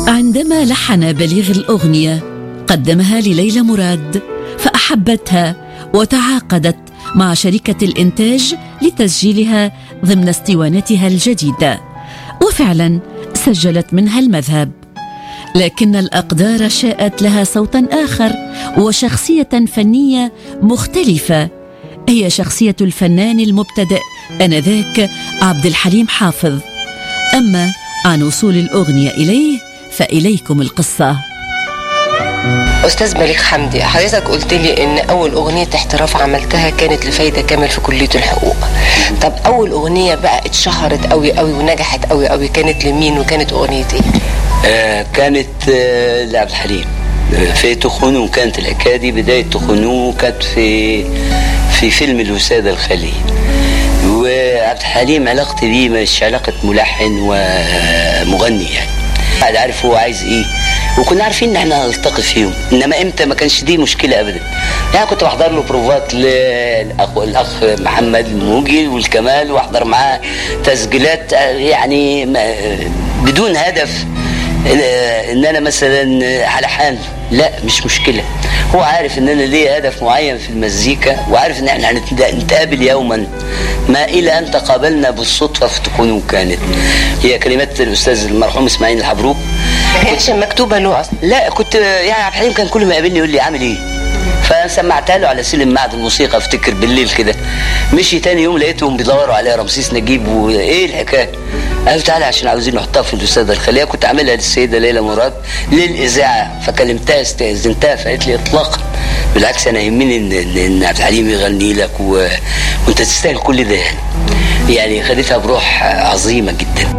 عندما لحن بليغ الأغنية قدمها لليلى مراد فأحبتها وتعاقدت مع شركة الإنتاج لتسجيلها ضمن اسطوانتها الجديدة وفعلا سجلت منها المذهب لكن الأقدار شاءت لها صوتا آخر وشخصية فنية مختلفة هي شخصية الفنان المبتدئ آنذاك عبد الحليم حافظ أما عن وصول الأغنية إليه فإليكم القصة استاذ بليغ حمدي حضرتك قلت لي ان اول اغنيه احتراف عملتها كانت لفايده كامل في كليه الحقوق طب اول اغنيه بقى اتشهرت قوي قوي ونجحت قوي قوي كانت لمين وكانت اغنيه ايه آه كانت آه لعبد الحليم آه، في تخونو كانت الحكايه دي بدايه تخونو كانت في في فيلم الوساده الخاليه وعبد الحليم علاقتي بيه مش علاقه ملحن ومغني يعني بعد عارف هو عايز ايه وكنا عارفين ان احنا هنلتقي في يوم انما امتى ما كانش دي مشكله ابدا يعني كنت بحضر له بروفات للاخ الاخ محمد الموجي والكمال واحضر معاه تسجيلات آه، يعني ما- بدون هدف آه، ان انا مثلا حلحان لا مش مشكله هو عارف ان انا ليا هدف معين في المزيكا وعارف ان احنا هنتقابل يوما ما الى ان تقابلنا بالصدفه في تكون كانت هي كلمات الاستاذ المرحوم اسماعيل الحبروك ما كانتش مكتوبه له اصلا لا كنت يعني عبد الحليم كان كل ما يقابلني يقول لي عامل ايه فسمعتها له على سلم معهد الموسيقى افتكر بالليل كده مشي تاني يوم لقيتهم بيدوروا عليها رمسيس نجيب وايه الحكايه قالوا تعالى عشان عاوزين نحطها في الاستاذه الخليه كنت عاملها للسيده ليلى مراد للاذاعه فكلمتها استاذنتها فقالت لي اطلاقا بالعكس انا يهمني ان ان إن عبد الحليم يغني لك و... وانت تستاهل كل ده يعني يعني خدتها بروح عظيمه جدا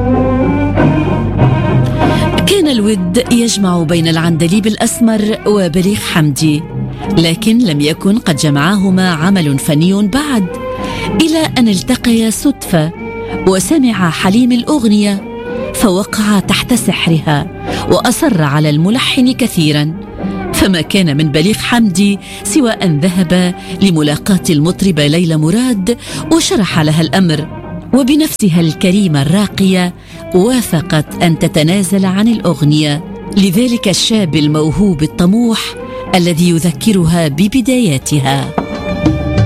كان الود يجمع بين العندليب الأسمر وبليغ حمدي لكن لم يكن قد جمعهما عمل فني بعد إلى أن التقيا صدفة وسمع حليم الأغنية فوقع تحت سحرها وأصر على الملحن كثيرا فما كان من بليغ حمدي سوى أن ذهب لملاقاة المطربة ليلى مراد وشرح لها الأمر وبنفسها الكريمة الراقية وافقت أن تتنازل عن الأغنية لذلك الشاب الموهوب الطموح الذي يذكرها ببداياتها